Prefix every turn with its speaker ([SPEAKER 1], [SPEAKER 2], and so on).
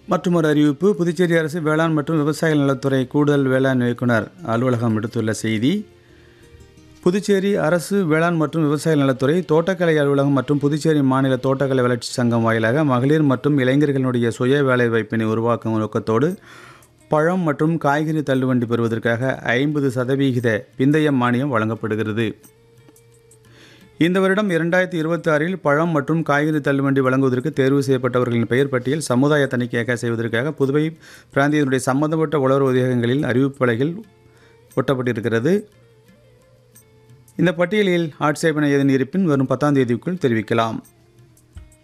[SPEAKER 1] மற்றொரு அறிவிப்பு புதுச்சேரி அரசு வேளாண் மற்றும் விவசாய நலத்துறை கூடுதல் வேளாண் இயக்குனர் அலுவலகம் விடுத்துள்ள செய்தி புதுச்சேரி அரசு வேளாண் மற்றும் விவசாய நலத்துறை தோட்டக்கலை அலுவலகம் மற்றும் புதுச்சேரி மாநில தோட்டக்கலை வளர்ச்சி சங்கம் வாயிலாக மகளிர் மற்றும் இளைஞர்களுடைய சுய வேலைவாய்ப்பினை உருவாக்கும் நோக்கத்தோடு பழம் மற்றும் காய்கறி தள்ளுவண்டி பெறுவதற்காக ஐம்பது சதவிகித பிந்தைய மானியம் வழங்கப்படுகிறது இந்த வருடம் இரண்டாயிரத்தி இருபத்தி ஆறில் பழம் மற்றும் காய்கறி தள்ளுவண்டி வழங்குவதற்கு தேர்வு செய்யப்பட்டவர்களின் பெயர் பட்டியல் சமுதாய தணிக்கையாக செய்வதற்காக புதுவை பிராந்தியத்தினுடைய சம்பந்தப்பட்ட உலர் உதயகங்களில் அறிவிப்பலைகள் ஒட்டப்பட்டிருக்கிறது இந்த பட்டியலில் ஆட்சேபனை எதன் இருப்பின் வரும் பத்தாம் தேதிக்குள் தெரிவிக்கலாம்